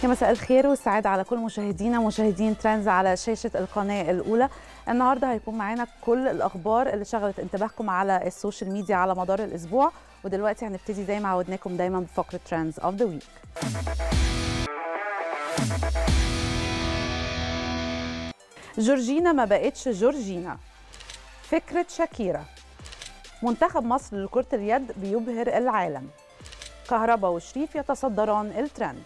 يا مساء الخير والسعادة على كل مشاهدينا مشاهدين ترندز على شاشة القناة الأولى النهاردة هيكون معانا كل الأخبار اللي شغلت انتباهكم على السوشيال ميديا على مدار الأسبوع ودلوقتي هنبتدي زي ما عودناكم دايما بفقرة ترندز أوف ذا ويك جورجينا ما بقتش جورجينا فكرة شاكيرا منتخب مصر لكرة اليد بيبهر العالم كهربا وشريف يتصدران الترند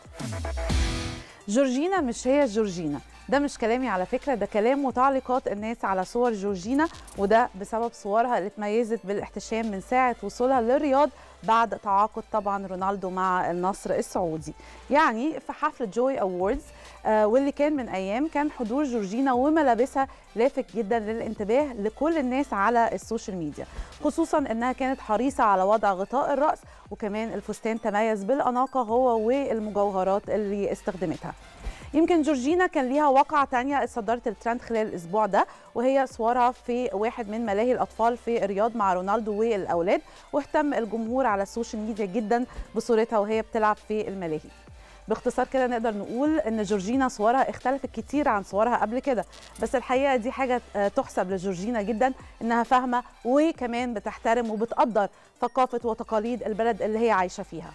جورجينا مش هي جورجينا ده مش كلامي على فكرة ده كلام وتعليقات الناس على صور جورجينا وده بسبب صورها اللي اتميزت بالاحتشام من ساعة وصولها للرياض بعد تعاقد طبعا رونالدو مع النصر السعودي يعني في حفل جوي أووردز آه واللي كان من أيام كان حضور جورجينا وملابسها لافت جدا للانتباه لكل الناس على السوشيال ميديا خصوصا انها كانت حريصة على وضع غطاء الرأس وكمان الفستان تميز بالأناقة هو والمجوهرات اللي استخدمتها يمكن جورجينا كان ليها واقعة تانية اتصدرت الترند خلال الأسبوع ده وهي صورها في واحد من ملاهي الأطفال في الرياض مع رونالدو والأولاد واهتم الجمهور على السوشيال ميديا جدا بصورتها وهي بتلعب في الملاهي باختصار كده نقدر نقول ان جورجينا صورها اختلفت كتير عن صورها قبل كده بس الحقيقه دي حاجه تحسب لجورجينا جدا انها فاهمه وكمان بتحترم وبتقدر ثقافه وتقاليد البلد اللي هي عايشه فيها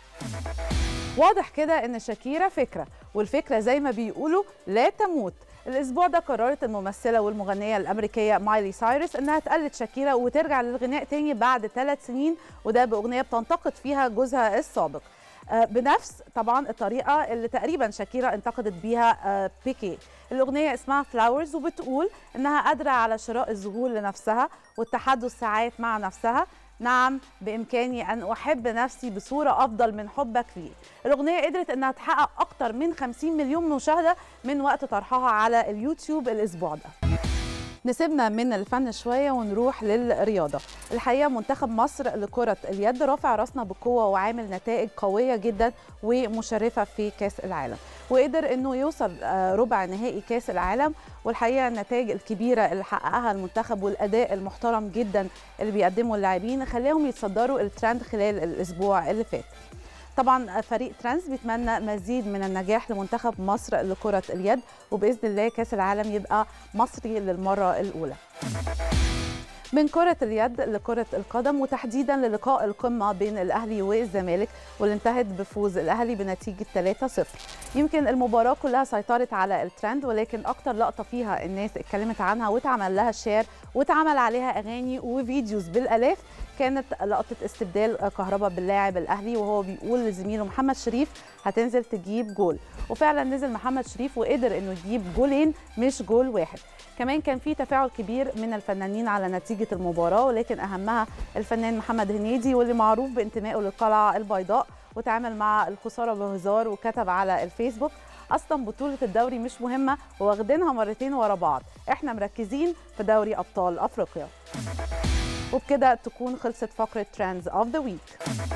واضح كده ان شاكيرا فكره والفكره زي ما بيقولوا لا تموت الاسبوع ده قررت الممثله والمغنيه الامريكيه مايلي سايرس انها تقلد شاكيرا وترجع للغناء تاني بعد ثلاث سنين وده باغنيه بتنتقد فيها جوزها السابق بنفس طبعا الطريقه اللي تقريبا شاكيرا انتقدت بيها بيكي الاغنيه اسمها فلاورز وبتقول انها قادره على شراء الزهور لنفسها والتحدث ساعات مع نفسها نعم بإمكاني أن أحب نفسي بصورة أفضل من حبك لي الأغنية قدرت أنها تحقق أكتر من 50 مليون مشاهدة من وقت طرحها على اليوتيوب الأسبوع ده نسيبنا من الفن شويه ونروح للرياضه الحقيقه منتخب مصر لكره اليد رافع راسنا بقوه وعامل نتائج قويه جدا ومشرفه في كاس العالم وقدر انه يوصل ربع نهائي كاس العالم والحقيقه النتائج الكبيره اللي حققها المنتخب والاداء المحترم جدا اللي بيقدمه اللاعبين خلاهم يتصدروا الترند خلال الاسبوع اللي فات طبعا فريق ترانس بيتمنى مزيد من النجاح لمنتخب مصر لكرة اليد وبإذن الله كأس العالم يبقى مصري للمرة الأولى من كرة اليد لكرة القدم وتحديدا للقاء القمة بين الأهلي والزمالك واللي انتهت بفوز الأهلي بنتيجة 3-0 يمكن المباراة كلها سيطرت على الترند ولكن أكتر لقطة فيها الناس اتكلمت عنها واتعمل لها شير واتعمل عليها أغاني وفيديوز بالآلاف كانت لقطة استبدال كهربا باللاعب الأهلي وهو بيقول لزميله محمد شريف هتنزل تجيب جول وفعلا نزل محمد شريف وقدر انه يجيب جولين مش جول واحد كمان كان في تفاعل كبير من الفنانين على نتيجة المباراة ولكن أهمها الفنان محمد هنيدي واللي معروف بانتمائه للقلعة البيضاء وتعامل مع الخسارة بهزار وكتب على الفيسبوك اصلا بطوله الدوري مش مهمه وواخدينها مرتين ورا بعض احنا مركزين في دوري ابطال افريقيا وبكده تكون خلصت فقره ترندز اوف ذا ويك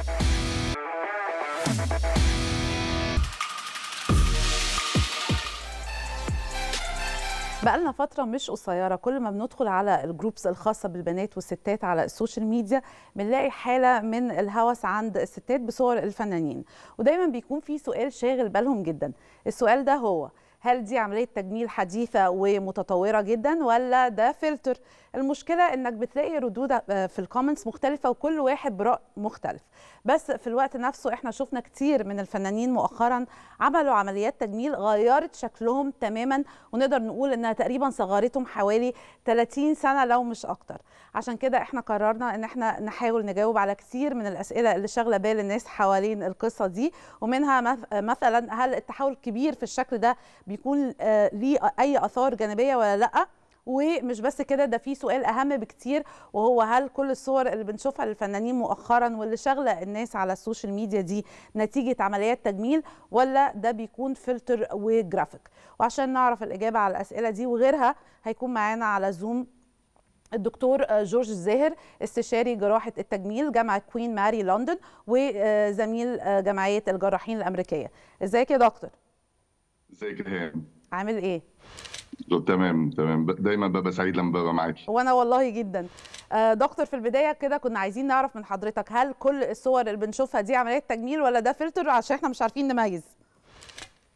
بقالنا فترة مش قصيرة كل ما بندخل على الجروبس الخاصة بالبنات والستات على السوشيال ميديا بنلاقي حالة من الهوس عند الستات بصور الفنانين ودايما بيكون في سؤال شاغل بالهم جدا السؤال ده هو هل دي عملية تجميل حديثة ومتطورة جدا ولا ده فلتر؟ المشكلة انك بتلاقي ردود في الكومنتس مختلفة وكل واحد برأي مختلف بس في الوقت نفسه احنا شفنا كتير من الفنانين مؤخرا عملوا عمليات تجميل غيرت شكلهم تماما ونقدر نقول انها تقريبا صغرتهم حوالي 30 سنة لو مش اكتر عشان كده احنا قررنا ان احنا نحاول نجاوب على كتير من الاسئلة اللي شاغلة بال الناس حوالين القصة دي ومنها مثلا هل التحول الكبير في الشكل ده بيكون ليه اي اثار جانبية ولا لا ومش بس كده ده في سؤال اهم بكتير وهو هل كل الصور اللي بنشوفها للفنانين مؤخرا واللي شاغله الناس على السوشيال ميديا دي نتيجه عمليات تجميل ولا ده بيكون فلتر وجرافيك وعشان نعرف الاجابه على الاسئله دي وغيرها هيكون معانا على زوم الدكتور جورج الزاهر استشاري جراحة التجميل جامعة كوين ماري لندن وزميل جمعية الجراحين الأمريكية ازيك يا دكتور؟ ازيك يا هام؟ عامل ايه؟ تمام تمام دايما ببقى سعيد لما ببقى معاكي وانا والله جدا آه دكتور في البدايه كده كنا عايزين نعرف من حضرتك هل كل الصور اللي بنشوفها دي عمليه تجميل ولا ده فلتر عشان احنا مش عارفين نميز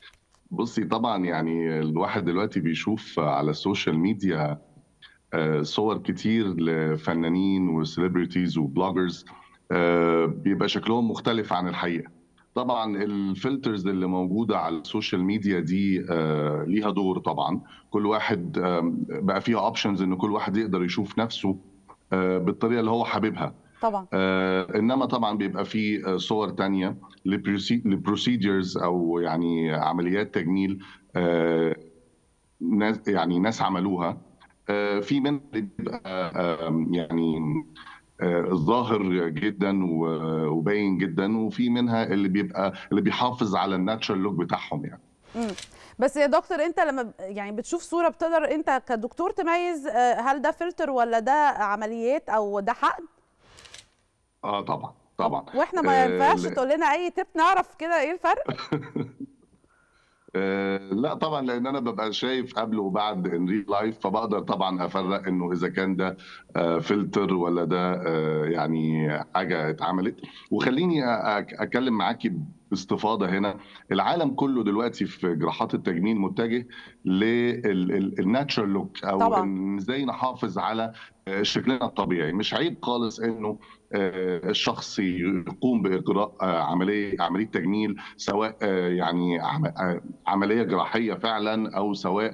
بصي طبعا يعني الواحد دلوقتي بيشوف على السوشيال ميديا آه، صور كتير لفنانين وسليبرتيز وبلوجرز آه، بيبقى شكلهم مختلف عن الحقيقة طبعا الفلترز اللي موجودة على السوشيال ميديا دي آه، ليها دور طبعا كل واحد آم، بقى فيها اوبشنز ان كل واحد يقدر يشوف نفسه آه، بالطريقة اللي هو حاببها طبعا آه، انما طبعا بيبقى في آه، صور تانية لبروسيدرز او يعني عمليات تجميل آه، ناس يعني ناس عملوها آه، في منها اللي بيبقى آه، يعني آه، ظاهر جدا و- وباين جدا وفي منها اللي بيبقى اللي بيحافظ على الناتشرال لوك بتاعهم يعني مم. بس يا دكتور انت لما ب- يعني بتشوف صوره بتقدر انت كدكتور تميز آه، هل ده فلتر ولا ده عمليات او ده حقن اه طبعا طبعا واحنا ما آه، ينفعش ل- تقول لنا اي تip نعرف كده ايه الفرق آه، لا طبعا لان انا ببقى شايف قبل وبعد ان ريل لايف فبقدر طبعا افرق انه اذا كان ده آه، فلتر ولا ده آه، يعني حاجه اتعملت وخليني أ- أ- اتكلم معاكي باستفاضه هنا العالم كله دلوقتي في جراحات التجميل متجه للناتشرال لوك او طبعا. ان ازاي نحافظ على آه، شكلنا الطبيعي مش عيب خالص انه آه، الشخص يقوم باجراء آه، عمليه عمليه تجميل سواء آه، يعني عم- آه، عمليه جراحيه فعلا او سواء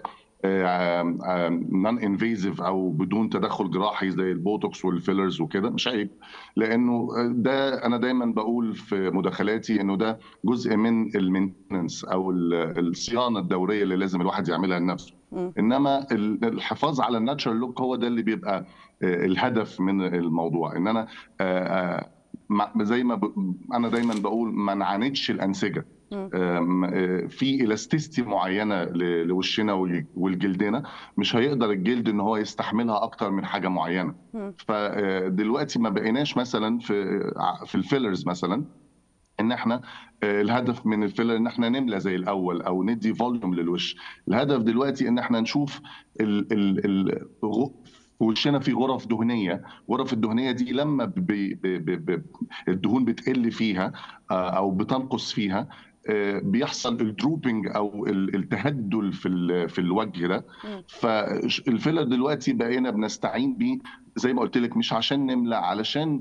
نون انفيزيف او بدون تدخل جراحي زي البوتوكس والفيلرز وكده مش عيب لانه ده انا دايما بقول في مداخلاتي انه ده جزء من المينتنس او ال- الصيانه الدوريه اللي لازم الواحد يعملها لنفسه مم. انما ال- الحفاظ على الناتشرال لوك هو ده اللي بيبقى آه، الهدف من الموضوع ان انا آه، آه، ما- زي ما ب... انا دايما بقول ما نعاندش الانسجه مم. آم، آه، في الاستيستي معينه ل- لوشنا وال- والجلدنا مش هيقدر الجلد ان هو يستحملها اكتر من حاجه معينه مم. فدلوقتي ما بقيناش مثلا في في الفيلرز مثلا ان احنا آه، الهدف من الفيلر ان احنا نملى زي الاول او ندي فوليوم للوش الهدف دلوقتي ان احنا نشوف ال ال ال غ- في وشنا في غرف دهنيه غرف الدهنيه دي لما ب ب ب ب الدهون بتقل فيها آه، او بتنقص فيها آه، بيحصل الدروبنج او ال- التهدل في ال- في الوجه ده مم. فالفيلر دلوقتي بقينا بنستعين بيه زي ما قلت لك مش عشان نملى علشان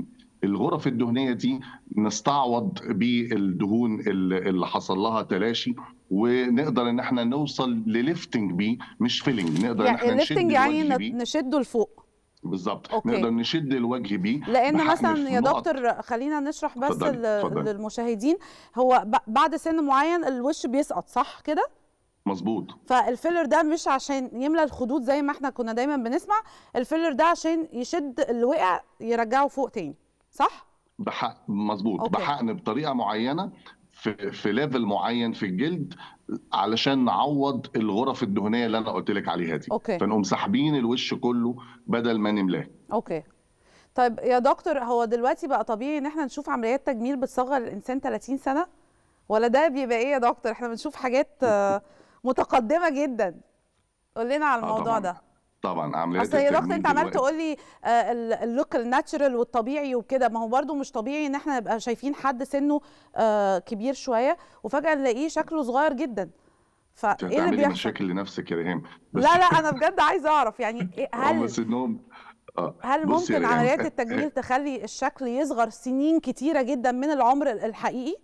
الغرف الدهنيه دي نستعوض بالدهون اللي اللي حصل لها تلاشي ونقدر ان احنا نوصل لليفتنج بيه مش فيلينج نقدر ان يعني احنا نشد الليفتنج يعني الوجه ن- بيه نشده لفوق بالظبط أوكي. نقدر نشد الوجه بيه لان بحقن مثلا في يا نقط. دكتور خلينا نشرح بس اتفضلي، ل- اتفضلي. للمشاهدين هو ب- بعد سن معين الوش بيسقط صح كده مظبوط فالفيلر ده مش عشان يملى الخدود زي ما احنا كنا دايما بنسمع الفيلر ده عشان يشد اللي وقع يرجعه فوق تاني صح بحق مظبوط أوكي. بحقن بطريقه معينه في في ليفل معين في الجلد علشان نعوض الغرف الدهنيه اللي انا قلت لك عليها دي اوكي فنقوم ساحبين الوش كله بدل ما نملاه اوكي طيب يا دكتور هو دلوقتي بقى طبيعي ان احنا نشوف عمليات تجميل بتصغر الانسان 30 سنه ولا ده بيبقى ايه يا دكتور احنا بنشوف حاجات آه، متقدمه جدا قول لنا على آه الموضوع طبعا ده طبعا عمليات اصل يا دكتور التجميل انت عمال دلوقتي تقول لي آه، ال- اللوك الناتشرال والطبيعي وكده ما هو برضو مش طبيعي ان احنا نبقى شايفين حد سنه آه، كبير شويه وفجاه نلاقيه شكله صغير جدا فايه اللي هتعملي بيحصل مشاكل لنفسك يا ريهام لا لا انا بجد عايزه اعرف يعني إيه- هم هل سنهم آه. هل بصي يا ممكن ريهام، عمليات آه، التجميل تخلي الشكل يصغر سنين كتيره جدا من العمر الحقيقي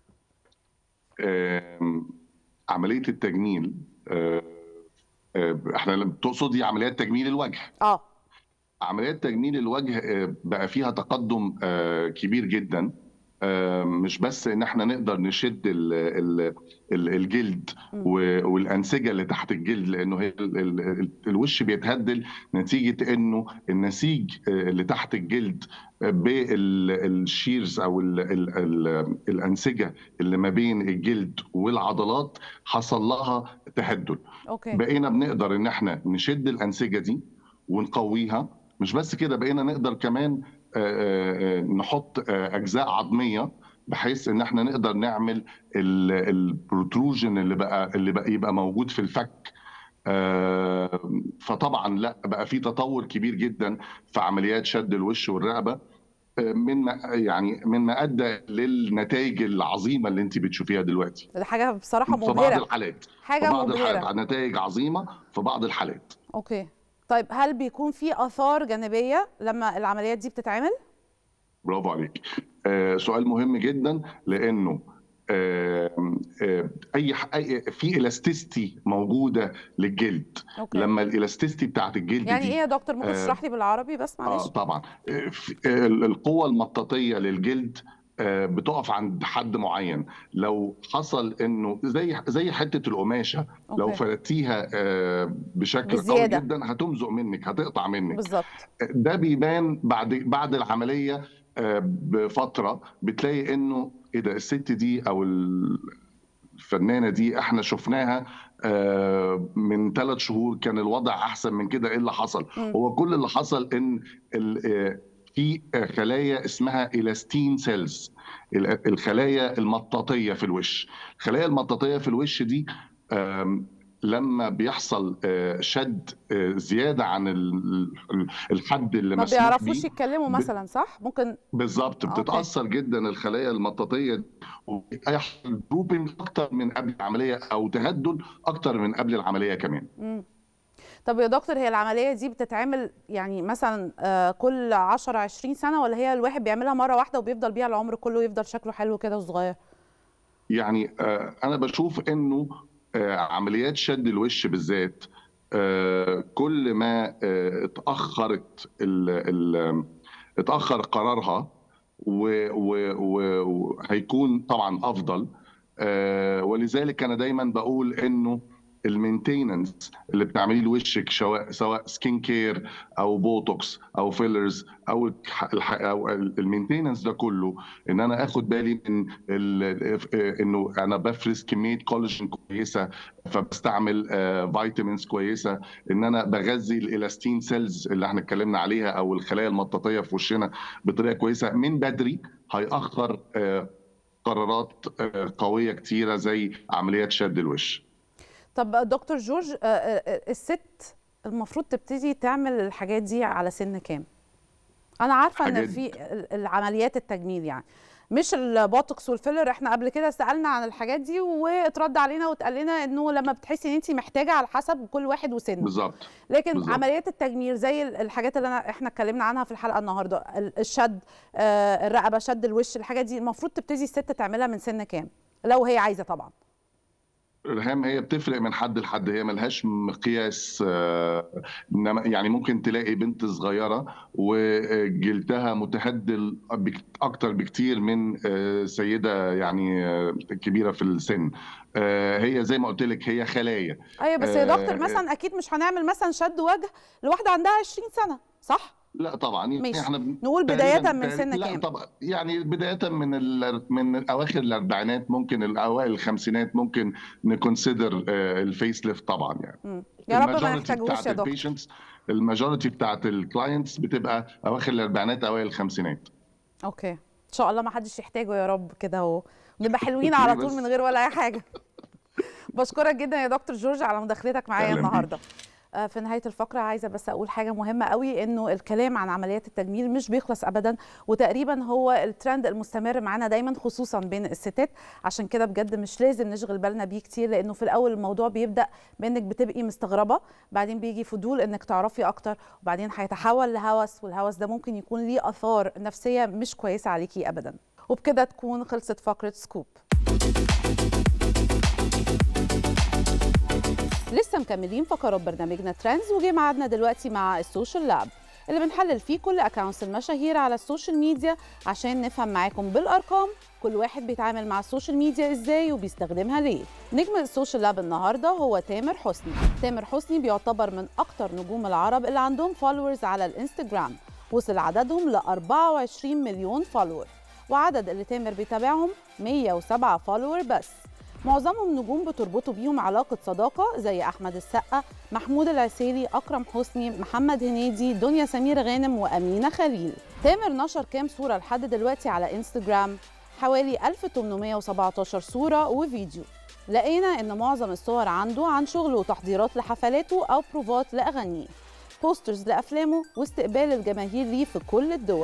آم، عمليه التجميل آه، آه، احنا لما تقصدي عمليات تجميل الوجه اه عمليات تجميل الوجه آه، بقى فيها تقدم آه، كبير جدا آه، مش بس ان احنا نقدر نشد ال ال ال الجلد مم. و- والانسجه اللي تحت الجلد لانه هي ال- ال- ال- الوش بيتهدل نتيجه انه النسيج آه، اللي تحت الجلد بالشيرز او ال ال ال الانسجه اللي ما بين الجلد والعضلات حصل لها تهدل اوكي بقينا بنقدر ان احنا نشد الانسجه دي ونقويها مش بس كده بقينا نقدر كمان آه، آه، نحط آه، اجزاء عظميه بحيث ان احنا نقدر نعمل البروتروجن اللي بقى اللي بقى يبقى موجود في الفك آه، فطبعا لا بقى في تطور كبير جدا في عمليات شد الوش والرقبه من ما يعني من ما ادى للنتائج العظيمه اللي انت بتشوفيها دلوقتي دي حاجه بصراحه في بعض مبهره الحالات في حاجه بعض مبهره الحالات نتائج عظيمه في بعض الحالات اوكي طيب هل بيكون في اثار جانبيه لما العمليات دي بتتعمل برافو عليك آه سؤال مهم جدا لانه آه آه اي اي في الاستيستي موجوده للجلد اوكي لما الالاستيستي بتاعت الجلد يعني دي ايه يا دكتور ممكن آه، تشرح لي بالعربي بس اه معلش طبعا آه، في- آه، القوة المطاطية للجلد آه، بتقف عند حد معين لو حصل انه زي زي حته القماشه لو اوكي فردتيها آه، بشكل قوي بزيادة. جدا هتمزق منك هتقطع منك بالظبط ده بيبان بعد بعد العمليه آه، بفتره بتلاقي انه ايه ده الست دي او الفنانه دي احنا شفناها آه، من ثلاث شهور كان الوضع احسن من كده ايه اللي حصل؟ مم. هو كل اللي حصل ان ال- آه، في خلايا اسمها الاستين سيلز الخلايا المطاطيه في الوش الخلايا المطاطيه في الوش دي آم، لما بيحصل آه، شد آه، زياده عن ال- ال- الحد اللي ما مسموح بيعرفوش بيه يتكلموا ب- مثلا صح ممكن بالظبط أوكي. بتتاثر جدا الخلايا المطاطيه دي ويحصل دروبنج اكتر من قبل العمليه او تهدل اكتر من قبل العمليه كمان مم. طب يا دكتور هي العمليه دي بتتعمل يعني مثلا آه، كل 10 20 سنه ولا هي الواحد بيعملها مره واحده وبيفضل بيها العمر كله يفضل شكله حلو كده وصغير يعني آه، انا بشوف انه آه، عمليات شد الوش بالذات آه، كل ما آه، اتاخرت ال ال اتاخر قرارها و- و- و- وهيكون طبعا افضل آه، ولذلك انا دايما بقول انه المينتيننس اللي بتعمليه لوشك سواء سواء سكين كير او بوتوكس او فيلرز او الح- الح- او المينتيننس ده كله ان انا اخد بالي من ال- انه انا بفرز كميه كولاجين كويسه فبستعمل آه، فيتامينز كويسه ان انا بغذي الالاستين سيلز اللي احنا اتكلمنا عليها او الخلايا المطاطيه في وشنا بطريقه كويسه من بدري هيأخر آه، قرارات آه، قويه كتيره زي عمليات شد الوش طب دكتور جورج آه، آه، آه، الست المفروض تبتدي تعمل الحاجات دي على سن كام انا عارفه ان حاجات- في ال- العمليات التجميل يعني مش البوتوكس والفيلر احنا قبل كده سالنا عن الحاجات دي واترد علينا واتقال لنا انه لما بتحسي ان انت محتاجه على حسب كل واحد وسنه بالظبط لكن بالظبط. عمليات التجميل زي ال- الحاجات اللي انا احنا اتكلمنا عنها في الحلقه النهارده ال- الشد آه، الرقبه شد الوش الحاجات دي المفروض تبتدي الست تعملها من سن كام لو هي عايزه طبعا الهام هي بتفرق من حد لحد هي ملهاش مقياس آه، إنما يعني ممكن تلاقي بنت صغيرة وجلدها متهدل بك- أكتر بكتير من آه، سيدة يعني آه، كبيرة في السن آه، هي زي ما قلت لك هي خلايا ايوه بس يا آه، دكتور مثلا اكيد مش هنعمل مثلا شد وجه لواحده عندها 20 سنه صح لا طبعا يعني ماشي. احنا بن- نقول تقريباً- بداية من تقريباً- سن لا كام؟ طبعا يعني بداية من ال... من اواخر الاربعينات ممكن الاوائل الخمسينات ممكن نكونسيدر الفيس ليفت طبعا يعني مم. يا رب ما الماجوريتي نحتاجوش بتاعت يا دكتور البيشنتس الماجوريتي بتاعت الكلاينتس بتبقى اواخر الاربعينات اوائل الخمسينات اوكي ان شاء الله ما حدش يحتاجه يا رب كده و- ونبقى حلوين على طول بس. من غير ولا اي حاجه بشكرك جدا يا دكتور جورج على مداخلتك معايا أهلاً بيك. النهارده آه، في نهايه الفقره عايزه بس اقول حاجه مهمه قوي انه الكلام عن عمليات التجميل مش بيخلص ابدا وتقريبا هو الترند المستمر معانا دايما خصوصا بين الستات عشان كده بجد مش لازم نشغل بالنا بيه كتير لانه في الاول الموضوع بيبدا بانك بتبقي مستغربه بعدين بيجي فضول انك تعرفي اكتر وبعدين هيتحول لهوس والهوس ده ممكن يكون ليه اثار نفسيه مش كويسه عليكي ابدا وبكده تكون خلصت فقره سكوب لسه مكملين فقرات برنامجنا ترندز وجه ميعادنا دلوقتي مع السوشيال لاب اللي بنحلل فيه كل اكونتس المشاهير على السوشيال ميديا عشان نفهم معاكم بالارقام كل واحد بيتعامل مع السوشيال ميديا ازاي وبيستخدمها ليه نجم السوشيال لاب النهارده هو تامر حسني تامر حسني بيعتبر من اكتر نجوم العرب اللي عندهم فولورز على الانستجرام وصل عددهم ل 24 مليون فولور وعدد اللي تامر بيتابعهم 107 فولور بس معظمهم نجوم بتربطوا بيهم علاقة صداقة زي أحمد السقا محمود العسيلي أكرم حسني محمد هنيدي دنيا سمير غانم وأمينة خليل تامر نشر كام صورة لحد دلوقتي على انستجرام حوالي 1817 صورة وفيديو لقينا إن معظم الصور عنده عن شغل وتحضيرات لحفلاته أو بروفات لأغانيه بوسترز لأفلامه واستقبال الجماهير ليه في كل الدول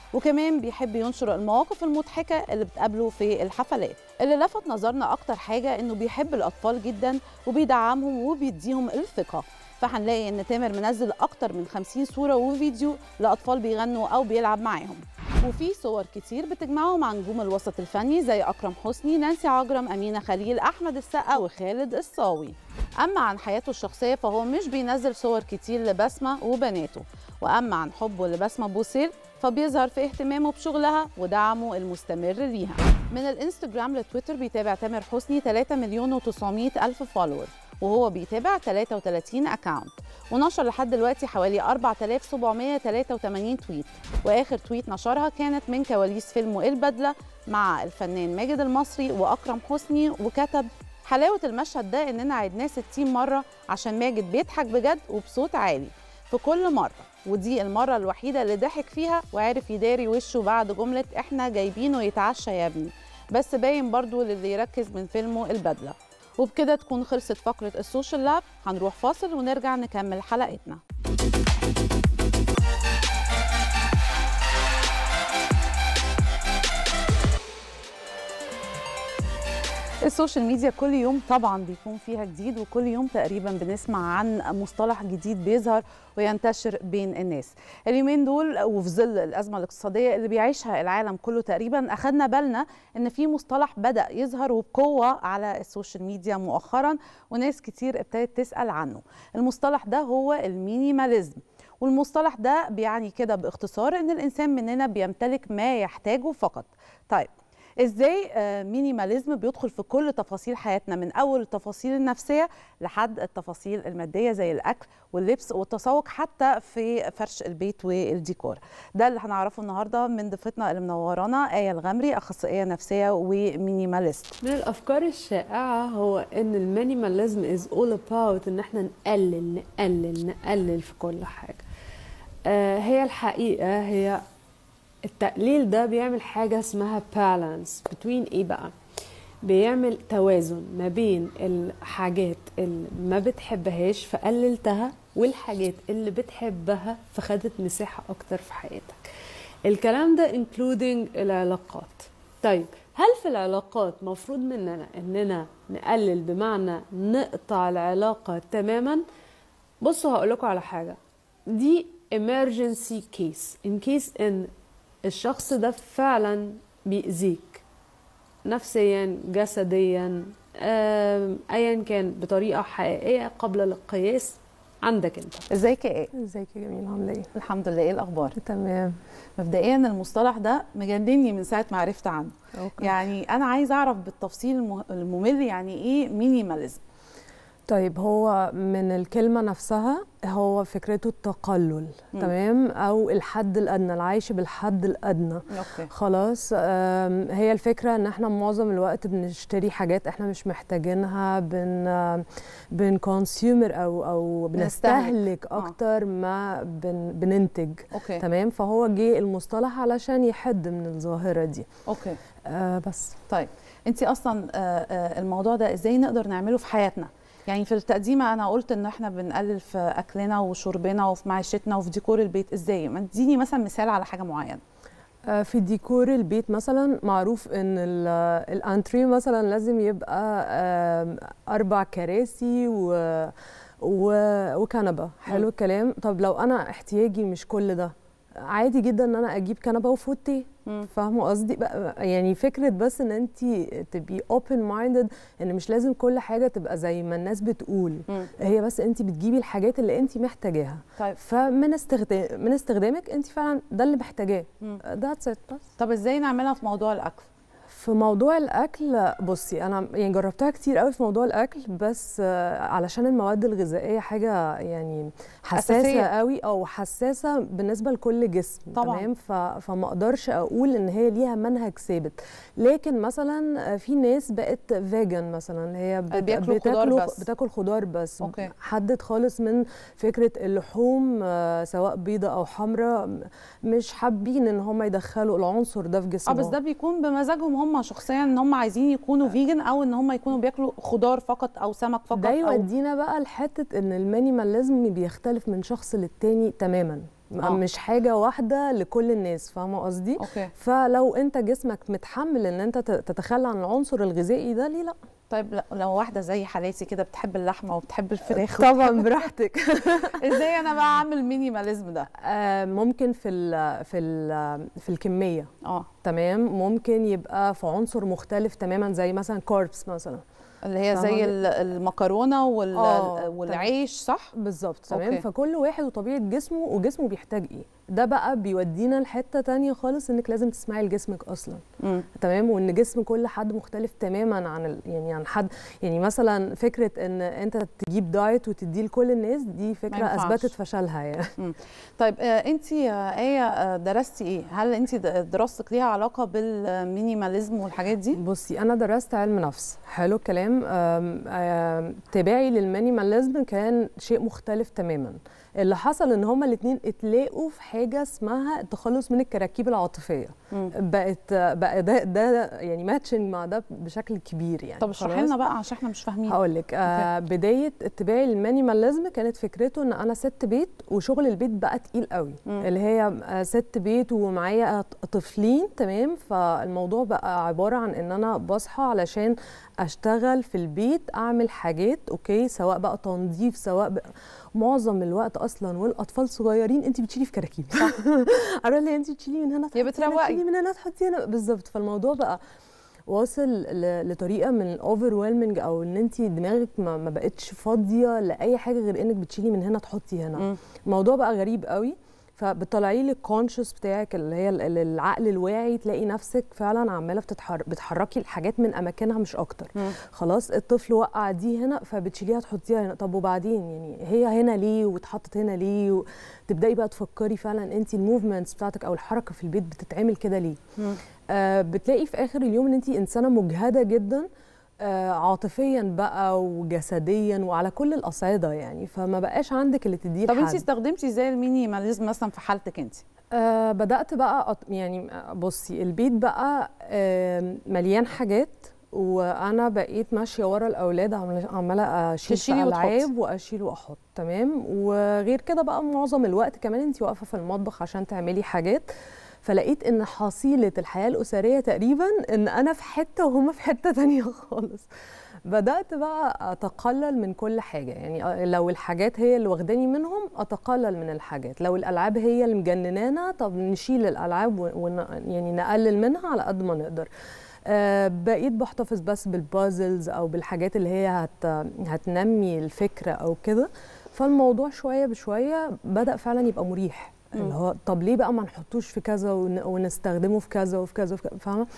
وكمان بيحب ينشر المواقف المضحكة اللي بتقابله في الحفلات اللي لفت نظرنا أكتر حاجة إنه بيحب الأطفال جدا وبيدعمهم وبيديهم الثقة فهنلاقي إن تامر منزل أكتر من 50 صورة وفيديو لأطفال بيغنوا أو بيلعب معاهم وفي صور كتير بتجمعهم مع نجوم الوسط الفني زي أكرم حسني نانسي عجرم أمينة خليل أحمد السقا وخالد الصاوي أما عن حياته الشخصية فهو مش بينزل صور كتير لبسمة وبناته وأما عن حبه لبسمة بوسيل فبيظهر في اهتمامه بشغلها ودعمه المستمر ليها من الانستجرام لتويتر بيتابع تامر حسني 3 مليون و900 ألف فولور وهو بيتابع 33 اكاونت ونشر لحد دلوقتي حوالي 4783 تويت واخر تويت نشرها كانت من كواليس فيلم البدله مع الفنان ماجد المصري واكرم حسني وكتب حلاوه المشهد ده اننا عدناه 60 مره عشان ماجد بيضحك بجد وبصوت عالي في كل مره ودي المرة الوحيدة اللي ضحك فيها وعرف يداري وشه بعد جملة احنا جايبينه يتعشى يا ابني بس باين برضو للي يركز من فيلمه البدلة وبكده تكون خلصت فقرة السوشيال لاب هنروح فاصل ونرجع نكمل حلقتنا السوشيال ميديا كل يوم طبعا بيكون فيها جديد وكل يوم تقريبا بنسمع عن مصطلح جديد بيظهر وينتشر بين الناس اليومين دول وفي ظل الازمه الاقتصاديه اللي بيعيشها العالم كله تقريبا اخذنا بالنا ان في مصطلح بدا يظهر وبقوه على السوشيال ميديا مؤخرا وناس كتير ابتدت تسال عنه المصطلح ده هو المينيماليزم والمصطلح ده بيعني كده باختصار ان الانسان مننا بيمتلك ما يحتاجه فقط طيب ازاي مينيماليزم بيدخل في كل تفاصيل حياتنا من اول التفاصيل النفسيه لحد التفاصيل الماديه زي الاكل واللبس والتسوق حتى في فرش البيت والديكور ده اللي هنعرفه النهارده من ضيفتنا اللي منورانا ايه الغمري اخصائيه نفسيه ومينيماليست من الافكار الشائعه هو ان المينيماليزم از اول اباوت ان احنا نقلل نقلل نقلل في كل حاجه آه هي الحقيقه هي التقليل ده بيعمل حاجة اسمها بالانس بتوين ايه بقى بيعمل توازن ما بين الحاجات اللي ما بتحبهاش فقللتها والحاجات اللي بتحبها فخدت مساحة أكتر في حياتك الكلام ده including العلاقات طيب هل في العلاقات مفروض مننا اننا نقلل بمعنى نقطع العلاقة تماما بصوا هقولكوا على حاجة دي emergency case in case ان الشخص ده فعلا بيأذيك نفسيا جسديا ايا كان بطريقه حقيقيه قبل القياس عندك انت ازيك يا ايه ازيك يا جميل عامله ايه الحمد لله ايه الاخبار تمام مبدئيا المصطلح ده مجنني من ساعه ما عرفت عنه أوكي. يعني انا عايزه اعرف بالتفصيل الممل يعني ايه مينيماليزم طيب هو من الكلمة نفسها هو فكرته التقلل مم. تمام أو الحد الأدنى العيش بالحد الأدنى اوكي خلاص آم، هي الفكرة ان احنا معظم الوقت بنشتري حاجات احنا مش محتاجينها بن بنكونسيومر او او بنستهلك. بنستهلك آه. اكتر ما بن بننتج اوكي تمام فهو جه المصطلح علشان يحد من الظاهرة دي اوكي آه بس طيب انت اصلا آه، آه، الموضوع ده ازاي نقدر نعمله في حياتنا يعني في التقديمه انا قلت ان احنا بنقلل في اكلنا وشربنا وفي معيشتنا وفي ديكور البيت ازاي ما تديني مثلا مثال على حاجه معينه آه، في ديكور البيت مثلا معروف ان ال- الانتري مثلا لازم يبقى آم، اربع كراسي و و وكنبه حلو مم. الكلام طب لو انا احتياجي مش كل ده عادي جدا ان انا اجيب كنبه وفوتيه مم. فاهمه قصدي بقى يعني فكره بس ان انت تبقي اوبن مايندد ان مش لازم كل حاجه تبقى زي ما الناس بتقول مم. هي بس انت بتجيبي الحاجات اللي انت محتاجاها طيب فمن استخدام من استخدامك انت فعلا ده اللي محتاجاه مم. ذاتس ات بس طب ازاي نعملها في موضوع الاكل في موضوع الاكل بصي انا يعني جربتها كتير قوي في موضوع الاكل بس آه، علشان المواد الغذائيه حاجه يعني حساسه أساسية. قوي او حساسه بالنسبه لكل جسم طبعاً. تمام ف... فما اقدرش اقول ان هي ليها منهج ثابت لكن مثلا آه، في ناس بقت فيجن مثلا هي بت... بياكلوا خضار بتاكلوا- بس. بتاكل خضار بس أوكي. حدد خالص من فكره اللحوم آه، سواء بيضة او حمراء م- مش حابين ان هم يدخلوا العنصر ده في اه جسمهم بس ده بيكون بمزاجهم هم شخصيا ان هم عايزين يكونوا فيجن او ان هم يكونوا بياكلوا خضار فقط او سمك فقط ده او يودينا بقى لحته ان المينيماليزم بيختلف من شخص للتاني تماما آه. مش حاجه واحده لكل الناس فاهمه قصدي اوكي فلو انت جسمك متحمل ان انت ت- تتخلى عن العنصر الغذائي ده ليه لا طيب ل- لو واحده زي حالاتي كده بتحب اللحمه وبتحب الفراخ طبعا براحتك ازاي انا بقى اعمل مينيماليزم ده آه، ممكن في ال في ال في الكميه اه تمام ممكن يبقى في عنصر مختلف تماما زي مثلا كاربس مثلا اللي هي زي فاهمة؟ ال- المكرونه وال... آه، والعيش صح بالظبط تمام أوكي. فكل واحد وطبيعه جسمه وجسمه بيحتاج ايه ده بقى بيودينا لحته تانية خالص انك لازم تسمعي لجسمك اصلا مم. تمام وان جسم كل حد مختلف تماما عن ال... يعني عن حد يعني مثلا فكره ان انت تجيب دايت وتديه لكل الناس دي فكره ينفعش. اثبتت فشلها يعني طيب آه انت يا ايه آه، درستي ايه هل انت د- دراستك ليها علاقه بالمينيماليزم والحاجات دي بصي انا درست علم نفس حلو الكلام آم، آم، تباعي للمينيماليزم كان شيء مختلف تماما اللي حصل ان هما الاثنين اتلاقوا في حاجه اسمها التخلص من الكراكيب العاطفيه مم. بقت بقى ده ده يعني ماتشنج مع ده بشكل كبير يعني طب اشرحي خلاص؟ لنا بقى عشان احنا مش فاهمين هقول لك آه بدايه اتباعي للمينيماليزم كانت فكرته ان انا ست بيت وشغل البيت بقى تقيل قوي مم. اللي هي آه ست بيت ومعايا ط- طفلين تمام فالموضوع بقى عباره عن ان انا بصحى علشان اشتغل في البيت اعمل حاجات اوكي سواء بقى تنظيف سواء بقى معظم الوقت اصلا والاطفال صغيرين انت بتشيلي في كراكيب صح عارفه اللي انت تشيلي من هنا يا تحطي هنا، بتروقي. تشيلي من هنا تحطي هنا بالظبط فالموضوع بقى واصل ل- لطريقه من الاوفر او ان انت دماغك ما, ما بقتش فاضيه لاي حاجه غير انك بتشيلي من هنا تحطي هنا مم. الموضوع بقى غريب قوي فبتطلعي لي الكونشس بتاعك اللي هي ال- ال- العقل الواعي تلاقي نفسك فعلا عماله بتتحر... بتحركي الحاجات من اماكنها مش اكتر مم. خلاص الطفل وقع دي هنا فبتشيليها تحطيها هنا طب وبعدين يعني هي هنا ليه واتحطت هنا ليه و... تبداي بقى تفكري فعلا انت الموفمنتس بتاعتك او الحركه في البيت بتتعمل كده ليه مم. آه بتلاقي في اخر اليوم ان انت انسانه مجهده جدا آه عاطفيا بقى وجسديا وعلى كل الاصعده يعني فما بقاش عندك اللي تديه طب لحد. انت استخدمتي ازاي المينيماليزم مثلا في حالتك انت آه بدأت بقى أط... يعني آه، بصي البيت بقى آه مليان حاجات وانا بقيت ماشيه ورا الاولاد عمال- عماله اشيل تشيلي في وتحطي. العاب واشيل واحط تمام وغير كده بقى معظم الوقت كمان انت واقفه في المطبخ عشان تعملي حاجات فلقيت ان حصيله الحياه الاسريه تقريبا ان انا في حته وهما في حته تانية خالص بدات بقى اتقلل من كل حاجه يعني لو الحاجات هي اللي واخداني منهم اتقلل من الحاجات لو الالعاب هي اللي مجننانا طب نشيل الالعاب ون ون- يعني نقلل منها على قد ما نقدر آه، بقيت بحتفظ بس بالبازلز او بالحاجات اللي هي هت هتنمي الفكره او كده فالموضوع شويه بشويه بدا فعلا يبقى مريح مم. اللي هو طب ليه بقى ما نحطوش في كذا ون- ونستخدمه في كذا وفي كذا وفي كذا فاهمه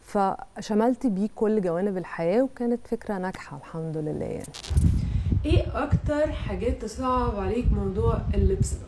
فشملت بيه كل جوانب الحياه وكانت فكره ناجحه الحمد لله يعني ايه اكتر حاجات تصعب عليك موضوع اللبس ده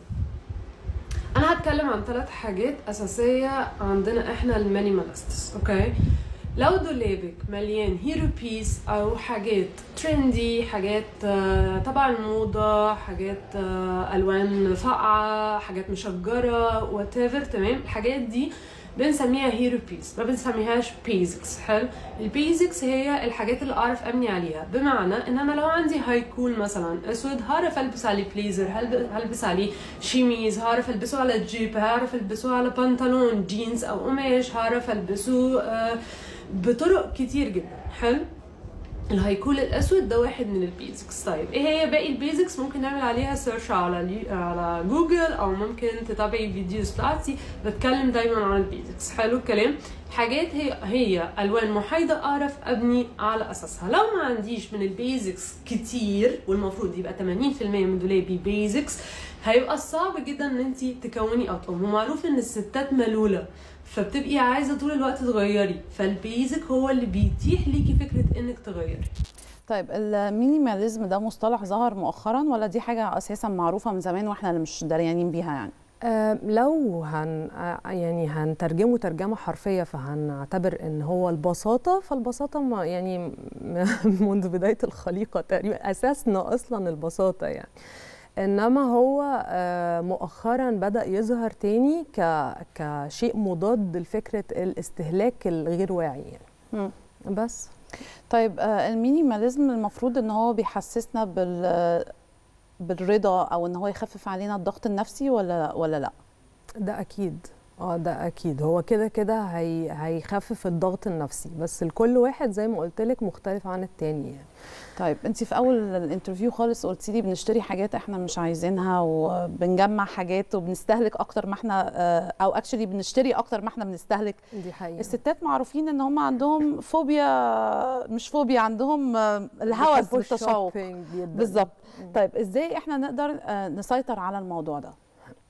انا هتكلم عن ثلاث حاجات اساسيه عندنا احنا المينيماليستس اوكي لو دولابك مليان هيرو بيس او حاجات ترندي حاجات آه، تبع الموضه حاجات آه، الوان فاقعه حاجات مشجره وات تمام الحاجات دي بنسميها هيرو بيس ما بنسميهاش بيزكس حلو البيزكس هي الحاجات اللي اعرف ابني عليها بمعنى ان انا لو عندي هايكول مثلا اسود هعرف البس عليه بليزر هلب- هلبس عليه شيميز هعرف البسه على جيب هعرف البسه على بنطلون جينز او قماش هعرف البسه آه، بطرق كتير جدا حلو الهيكول الاسود ده واحد من البيزكس طيب ايه هي باقي البيزكس ممكن نعمل عليها سيرش على لي- على جوجل او ممكن تتابعي فيديوز بتاعتي بتكلم دايما عن البيزكس حلو الكلام حاجات هي هي الوان محايده اعرف ابني على اساسها لو ما عنديش من البيزكس كتير والمفروض يبقى 80% من دولابي بيزكس هيبقى صعب جدا ان انت تكوني اطقم ومعروف ان الستات ملوله فبتبقي عايزه طول الوقت تغيري فالبيزك هو اللي بيتيح ليكي فكره انك تغيري طيب المينيماليزم ده مصطلح ظهر مؤخرا ولا دي حاجه اساسا معروفه من زمان واحنا اللي مش دريانين بيها يعني آه، لو هن آه، يعني هنترجمه ترجمه حرفيه فهنعتبر ان هو البساطه فالبساطه ما يعني م- منذ بدايه الخليقه تقريبا اساسنا اصلا البساطه يعني انما هو آه، مؤخرا بدا يظهر تاني ك كشيء مضاد لفكره الاستهلاك الغير واعي يعني مم. بس طيب آه، المينيماليزم المفروض ان هو بيحسسنا بال بالرضا او ان هو يخفف علينا الضغط النفسي ولا ولا لا ده اكيد اه ده اكيد هو كده كده هي هيخفف الضغط النفسي بس لكل واحد زي ما قلت لك مختلف عن التاني يعني طيب انت في اول الانترفيو خالص قلتي لي بنشتري حاجات احنا مش عايزينها وبنجمع حاجات وبنستهلك اكتر ما احنا آه، او اكشلي بنشتري اكتر ما احنا بنستهلك دي حقيقه الستات معروفين ان هم عندهم فوبيا مش فوبيا عندهم آه، الهوس بيحبوا بالتشوق الشوبينج جدا بالظبط طيب ازاي احنا نقدر آه، نسيطر على الموضوع ده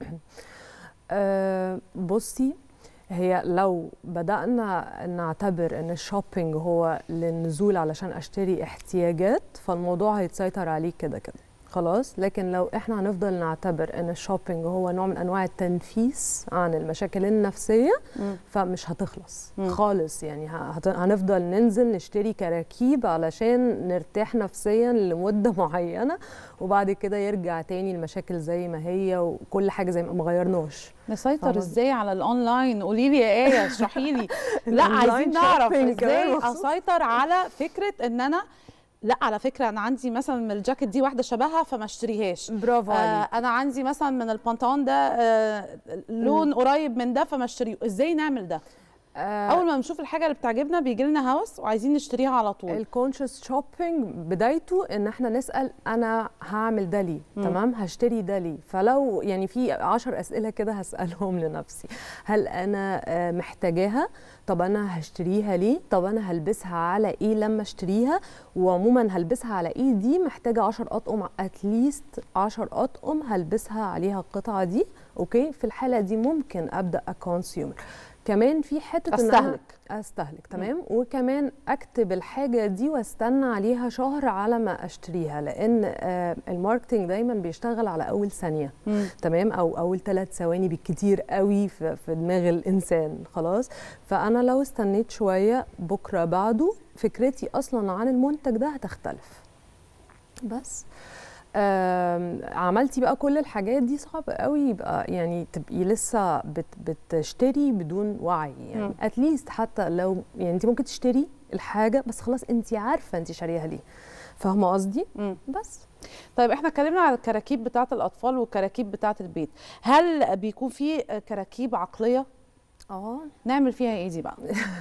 أه بصي هي لو بدأنا نعتبر ان الشوبينج هو للنزول علشان اشتري احتياجات فالموضوع هيتسيطر عليه كده كده خلاص لكن لو احنا هنفضل نعتبر ان الشوبينج هو نوع من انواع التنفيس عن المشاكل النفسيه مم. فمش هتخلص مم. خالص يعني ه- هت- هنفضل ننزل نشتري كراكيب علشان نرتاح نفسيا لمده معينه وبعد كده يرجع تاني المشاكل زي ما هي وكل حاجه زي ما ما غيرناش نسيطر فاهمة. ازاي على الاونلاين قولي لي يا ايه اشرحي لي لا الأونلاين عايزين نعرف shopping كمان ازاي مخصوص. اسيطر على فكره ان انا لا على فكره انا عندي مثلا من الجاكيت دي واحده شبهها فما اشتريهاش برافو آه عليك انا عندي مثلا من البنطلون ده آه لون قريب من ده فما اشتريه ازاي نعمل ده آه، اول ما نشوف الحاجه اللي بتعجبنا بيجي لنا هوس وعايزين نشتريها على طول الكونشس شوبينج بدايته ان احنا نسال انا هعمل ده ليه مم. تمام هشتري ده ليه فلو يعني في عشر اسئله كده هسالهم لنفسي هل انا آه، محتاجاها طب انا هشتريها ليه طب انا هلبسها على ايه لما اشتريها وعموما هلبسها على ايه دي محتاجه 10 اطقم اتليست 10 اطقم هلبسها عليها القطعه دي اوكي في الحاله دي ممكن ابدا اكونسيومر كمان في حته إن أنا استهلك استهلك تمام وكمان اكتب الحاجه دي واستنى عليها شهر على ما اشتريها لان آه، الماركتينج دايما بيشتغل على اول ثانيه مم. تمام او اول ثلاث ثواني بالكتير قوي في, في دماغ الانسان خلاص فانا لو استنيت شويه بكره بعده فكرتي اصلا عن المنتج ده هتختلف بس آم، عملتي بقى كل الحاجات دي صعب قوي يبقى يعني تبقي لسه بت بتشتري بدون وعي يعني مم. اتليست حتى لو يعني انت ممكن تشتري الحاجه بس خلاص انت عارفه انت شاريها ليه فاهمه قصدي مم. بس طيب احنا اتكلمنا على الكراكيب بتاعه الاطفال والكراكيب بتاعه البيت هل بيكون في كراكيب عقليه اه نعمل فيها ايه دي بقى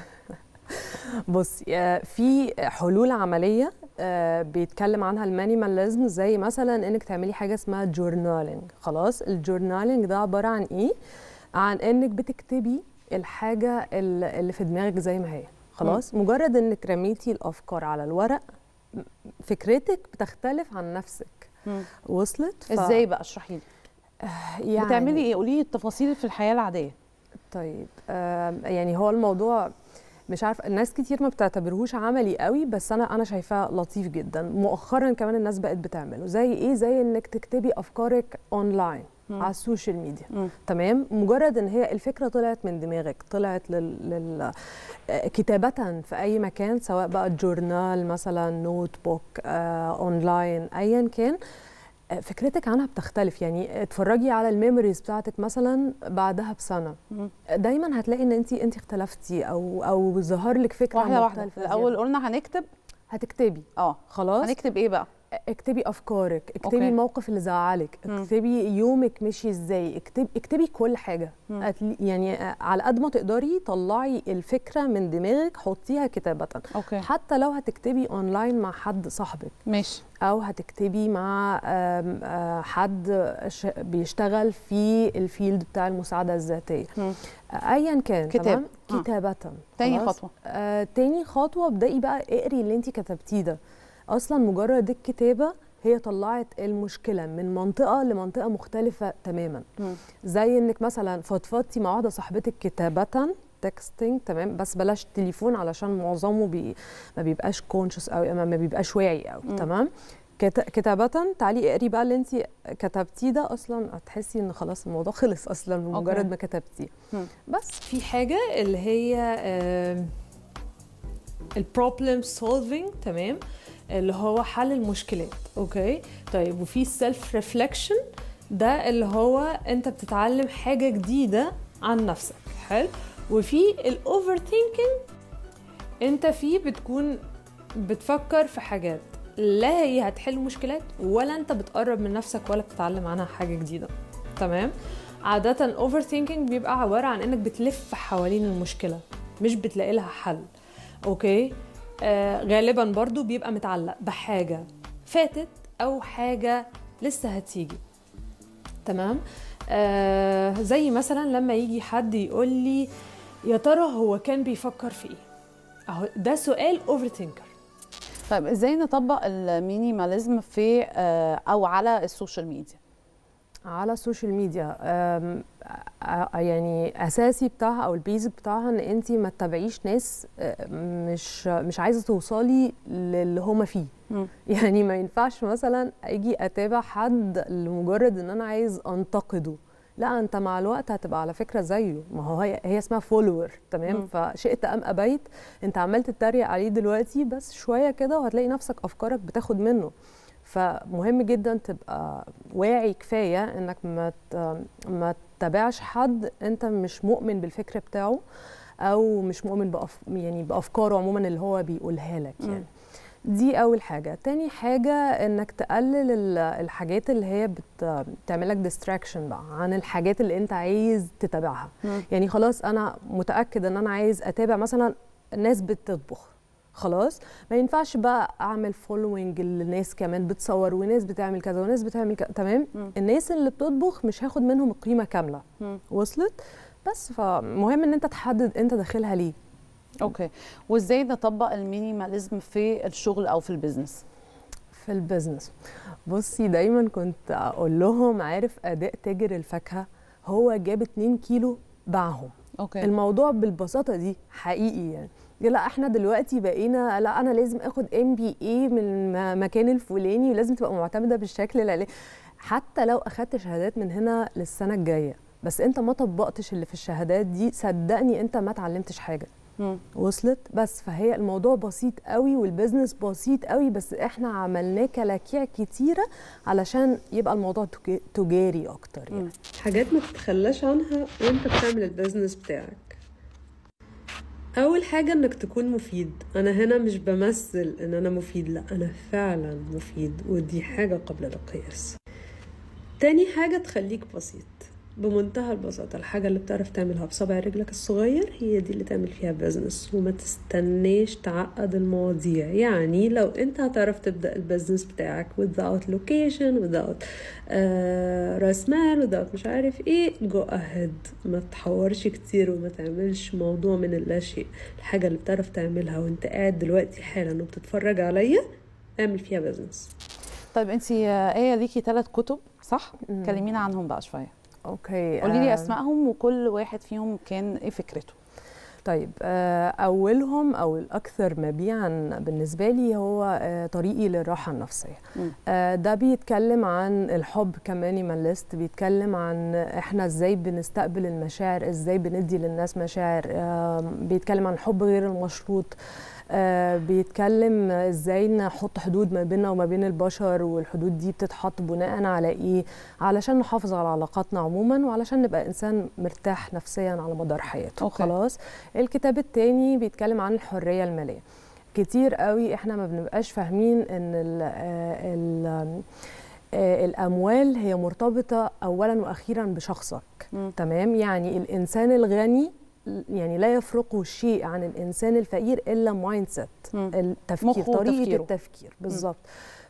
بصي آه، في حلول عمليه آه، بيتكلم عنها المانيماليزم زي مثلا انك تعملي حاجه اسمها جورنالينج خلاص الجورنالينج ده عباره عن ايه عن انك بتكتبي الحاجه ال- اللي في دماغك زي ما هي خلاص مجرد انك رميتي الافكار على الورق م- فكرتك بتختلف عن نفسك مم. وصلت ف- ازاي بقى اشرحي لي يعني بتعملي ايه قولي لي التفاصيل في الحياه العاديه طيب آم، يعني هو الموضوع مش عارفه الناس كتير ما بتعتبرهوش عملي قوي بس انا انا شايفاه لطيف جدا مؤخرا كمان الناس بقت بتعمله زي ايه زي انك تكتبي افكارك اونلاين مم. على السوشيال ميديا مم. تمام مجرد ان هي الفكره طلعت من دماغك طلعت لل, لل... آه، كتابه في اي مكان سواء بقى جورنال مثلا نوت بوك آه، اونلاين ايا كان آه، فكرتك عنها بتختلف يعني اتفرجي على الميموريز بتاعتك مثلا بعدها بسنه مم. دايما هتلاقي ان انت انت اختلفتي او او ظهر لك فكره واحده واحده مختلفة الاول زيادة. قلنا هنكتب هتكتبي اه خلاص هنكتب ايه بقى اكتبي افكارك اكتبي أوكي. أوكي. الموقف اللي زعلك مم. اكتبي يومك مشي ازاي اكتبي اكتبي كل حاجه مم. أتلي- يعني آه، على قد ما تقدري طلعي الفكره من دماغك حطيها كتابه اوكي حتى لو هتكتبي اونلاين مع حد صاحبك ماشي او هتكتبي مع آم، آه، حد ش- بيشتغل في الفيلد بتاع المساعده الذاتيه مم. آه، ايا كان كتاب. تمام آه. كتابه تاني خلاص؟ خطوه آه، تاني خطوة ابدأي بقى اقري اللي انت كتبتيه ده اصلا مجرد الكتابة هي طلعت المشكلة من منطقة لمنطقة مختلفة تماما مم. زي انك مثلا فضفضتي مع واحدة صاحبتك كتابة تكستنج تمام بس بلاش تليفون علشان معظمه بي ما بيبقاش كونشس او ما ما بيبقاش واعي قوي مم. تمام كت- كتابة تعالي اقري بقى اللي انت كتبتيه ده اصلا هتحسي ان خلاص الموضوع خلص اصلا بمجرد أوكي. ما كتبتيه مم. بس في حاجة اللي هي البروبلم سولفينج تمام اللي هو حل المشكلات اوكي طيب وفي السيلف ريفلكشن ده اللي هو انت بتتعلم حاجة جديدة عن نفسك حلو وفي الاوفر ثينكينج انت فيه بتكون بتفكر في حاجات لا هي هتحل مشكلات ولا انت بتقرب من نفسك ولا بتتعلم عنها حاجه جديده تمام عاده الاوفر ثينكينج بيبقى عباره عن انك بتلف حوالين المشكله مش بتلاقي لها حل اوكي آه غالبا برضو بيبقى متعلق بحاجه فاتت او حاجه لسه هتيجي تمام آه زي مثلا لما يجي حد يقول لي يا ترى هو كان بيفكر في ايه اهو ده سؤال اوفر ثينكر طيب ازاي نطبق المينيماليزم في آه، او على السوشيال ميديا على السوشيال ميديا أم، أ- يعني اساسي بتاعها او البيزك بتاعها ان انت ما تتابعيش ناس أه، مش مش عايزه توصلي للي هما فيه مم. يعني ما ينفعش مثلا اجي اتابع حد لمجرد ان انا عايز انتقده لا انت مع الوقت هتبقى على فكره زيه ما هو هي, هي اسمها فولور تمام مم. فشئت ام ابيت انت عمال تتريق عليه دلوقتي بس شويه كده وهتلاقي نفسك افكارك بتاخد منه فمهم جدا تبقى واعي كفايه انك ما ت- ما تتابعش حد انت مش مؤمن بالفكر بتاعه او مش مؤمن بأف يعني بافكاره عموما اللي هو بيقولها لك يعني دي اول حاجه تاني حاجه انك تقلل ال- الحاجات اللي هي بت- بتعمل لك ديستراكشن بقى عن الحاجات اللي انت عايز تتابعها مم. يعني خلاص انا متاكد ان انا عايز اتابع مثلا ناس بتطبخ خلاص ما ينفعش بقى اعمل فولوينج لناس كمان بتصور وناس بتعمل كذا وناس بتعمل كذا تمام مم. الناس اللي بتطبخ مش هاخد منهم القيمه كامله مم. وصلت بس فمهم ان انت تحدد انت داخلها ليه اوكي وازاي نطبق المينيماليزم في الشغل او في البيزنس في البيزنس بصي دايما كنت اقول لهم عارف اداء تاجر الفاكهه هو جاب 2 كيلو باعهم اوكي الموضوع بالبساطه دي حقيقي يعني لا احنا دلوقتي بقينا لا انا لازم اخد ام بي اي من المكان الفلاني ولازم تبقى معتمده بالشكل العلاني حتى لو اخدت شهادات من هنا للسنه الجايه بس انت ما طبقتش اللي في الشهادات دي صدقني انت ما اتعلمتش حاجه مم. وصلت بس فهي الموضوع بسيط قوي والبزنس بسيط قوي بس احنا عملناه كلاكيع كتيره علشان يبقى الموضوع تجا- تجاري اكتر يعني مم. حاجات ما تتخلاش عنها وانت بتعمل البيزنس بتاعك اول حاجة انك تكون مفيد انا هنا مش بمثل ان انا مفيد لا انا فعلا مفيد ودي حاجة قبل القياس تاني حاجة تخليك بسيط بمنتهى البساطة الحاجة اللي بتعرف تعملها بصبع رجلك الصغير هي دي اللي تعمل فيها بزنس وما تستناش تعقد المواضيع يعني لو انت هتعرف تبدأ البزنس بتاعك without location without آه راس مال without مش عارف ايه go ahead ما تحورش كتير وما تعملش موضوع من اللاشيء الحاجة اللي بتعرف تعملها وانت قاعد دلوقتي حالا وبتتفرج عليا اعمل فيها بزنس طيب انت ايه ليكي ثلاث كتب صح مم. كلمينا عنهم بقى شويه اوكي قولي لي آه، اسمائهم وكل واحد فيهم كان ايه فكرته طيب آه، اولهم او الاكثر مبيعا بالنسبه لي هو آه، طريقي للراحه النفسيه مم. آه، ده بيتكلم عن الحب كمانيماليست بيتكلم عن احنا ازاي بنستقبل المشاعر ازاي بندي للناس مشاعر آه، بيتكلم عن الحب غير المشروط آه، بيتكلم ازاي نحط حدود ما بيننا وما بين البشر والحدود دي بتتحط بناء على ايه علشان نحافظ على علاقاتنا عموما وعلشان نبقى انسان مرتاح نفسيا على مدار حياته أوكي. خلاص الكتاب التاني بيتكلم عن الحريه الماليه كتير قوي احنا ما بنبقاش فاهمين ان ال ال آه، الاموال هي مرتبطه اولا واخيرا بشخصك مم. تمام يعني الانسان الغني يعني لا يفرقه شيء عن الانسان الفقير الا مايند سيت مم. التفكير مخه طريقه وتفكيره. التفكير بالظبط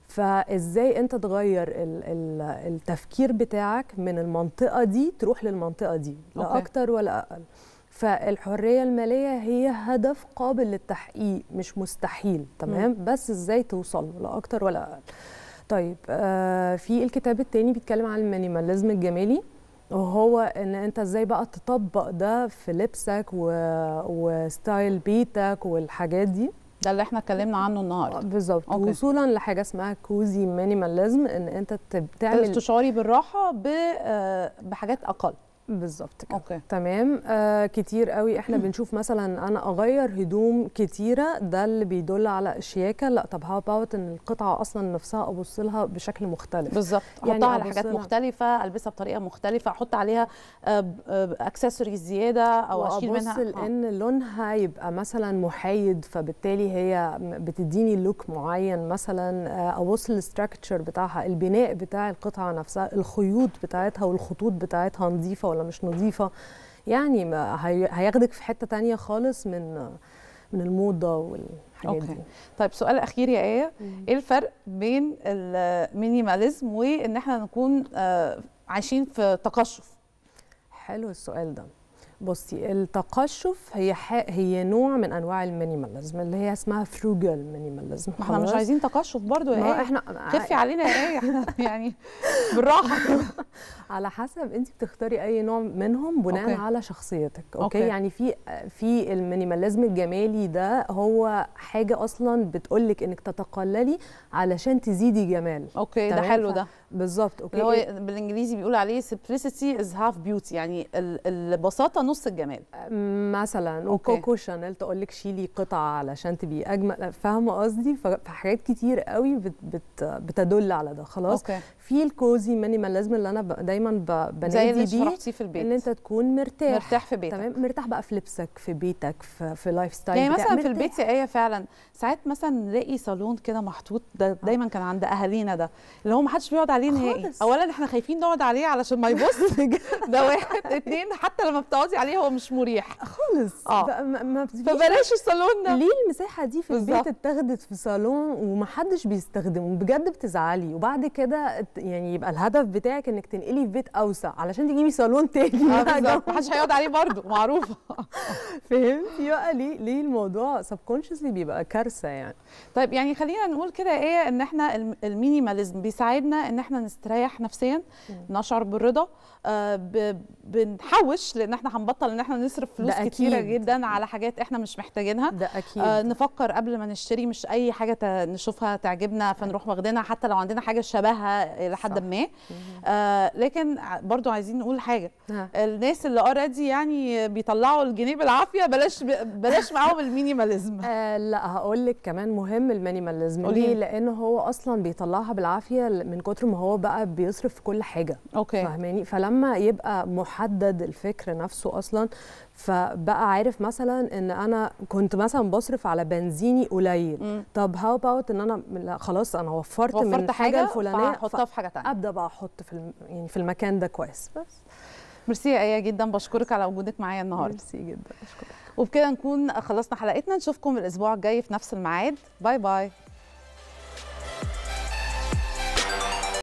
فازاي انت تغير ال ال التفكير بتاعك من المنطقه دي تروح للمنطقه دي لا أوكي. اكتر ولا اقل فالحريه الماليه هي هدف قابل للتحقيق مش مستحيل تمام بس ازاي توصل له لا اكتر ولا اقل طيب آه في الكتاب التاني بيتكلم عن المينيماليزم الجمالي وهو ان انت ازاي بقى تطبق ده في لبسك و... وستايل بيتك والحاجات دي ده اللي احنا اتكلمنا عنه النهارده بالظبط أوكي. وصولا لحاجه اسمها كوزي مينيماليزم ان انت تب- تعمل تشعري بالراحه ب- آه، بحاجات اقل بالظبط كده اوكي تمام آه كتير قوي احنا بنشوف مثلا انا اغير هدوم كتيره ده اللي بيدل على الشياكه لا طب هاو اباوت ان القطعه اصلا نفسها ابص لها بشكل مختلف بالظبط يعني احطها على أبص حاجات لها. مختلفه البسها بطريقه مختلفه احط عليها اكسسوارز زياده او اشيل وابص منها آه. لان لونها يبقى مثلا محايد فبالتالي هي م- بتديني لوك معين مثلا آه، ابص للستراكشر بتاعها البناء بتاع القطعه نفسها الخيوط بتاعتها والخطوط بتاعتها نظيفه ولا مش نظيفه يعني ما هي- هياخدك في حته تانية خالص من من الموضه والحاجات أوكي. دي طيب سؤال اخير يا ايه ايه الفرق بين المينيماليزم وان احنا نكون آه، عايشين في تقشف حلو السؤال ده بصي التقشف هي ح... هي نوع من انواع المينيماليزم اللي هي اسمها فروجال مينيماليزم ما احنا مش عايزين تقشف برضو يا ما هو ايه احنا خفي علينا يا ايه إحنا يعني بالراحه على حسب انت بتختاري اي نوع منهم بناء أوكي. أوكي. على شخصيتك أوكي؟, أوكي. اوكي يعني في في المينيماليزم الجمالي ده هو حاجه اصلا بتقولك انك تتقللي علشان تزيدي جمال اوكي ده تمام؟ حلو ف- ده بالظبط اوكي اللي هو بالانجليزي بيقول عليه simplicity is half beauty يعني ال- البساطه نص الجمال مثلا أوكي. وكوكو شانيل تقول لك شيلي قطعه علشان تبقي اجمل فاهمه قصدي ف- فحاجات كتير قوي بت بت بتدل على ده خلاص اوكي في الكوزي مينيماليزم اللي انا ب... دايما ب... زي اللي بنادي انت بيه فرحتي في البيت ان انت تكون مرتاح مرتاح في بيتك تمام مرتاح بقى في لبسك في بيتك في, في لايف ستايل يعني بتاع- مثلا في مرتاح. البيت يا ايه فعلا ساعات مثلا نلاقي صالون كده محطوط ده دايما كان عند اهالينا ده اللي هو ما حدش بيقعد عليه نهائي خالص. اولا احنا خايفين نقعد عليه علشان ما يبص ده واحد اتنين حتى لما بتقعدي عليه هو مش مريح خالص آه. بقى ما, ما بتجيش فبلاش الصالون ده ليه المساحه دي في بالظبط. البيت اتاخدت في صالون ومحدش بيستخدمه بجد بتزعلي وبعد كده ات- يعني يبقى الهدف بتاعك انك تنقلي في بيت اوسع علشان تجيبي صالون تاني اه بقى بالظبط ما حدش هيقعد عليه برضه معروفه فهمتي بقى ليه ليه الموضوع سبكونشسلي بيبقى كارثه يعني طيب يعني خلينا نقول كده ايه ان احنا الم- المينيماليزم بيساعدنا ان احنا نستريح نفسيا نشعر بالرضا آه ب- بنحوش لان احنا هنبطل ان احنا نصرف فلوس ده كتيره أكيد. جدا على حاجات احنا مش محتاجينها ده اكيد آه نفكر قبل ما نشتري مش اي حاجه ت- نشوفها تعجبنا فنروح واخدينها حتى لو عندنا حاجه شبهها الى حد صح. ما آه لكن ع- برضو عايزين نقول حاجه ها. الناس اللي اوريدي يعني بيطلعوا الجنيه بالعافيه بلاش بلاش معاهم المينيماليزم آه لا هقول لك كمان مهم المينيماليزم قوليلي. ليه لان هو اصلا بيطلعها بالعافيه من كتر ما هو بقى بيصرف في كل حاجه اوكي فاهماني فلما يبقى محدد الفكر نفسه اصلا فبقى عارف مثلا ان انا كنت مثلا بصرف على بنزيني قليل مم. طب هاو اباوت ان انا لا خلاص انا وفرت, من وفرت الحاجه حاجه الفلانيه فحطها في حاجه تانية ابدا بقى احط في الم... يعني في المكان ده كويس بس ميرسي يا ايه جدا بشكرك على وجودك معايا النهارده ميرسي جدا اشكرك وبكده نكون خلصنا حلقتنا نشوفكم الاسبوع الجاي في نفس الميعاد باي باي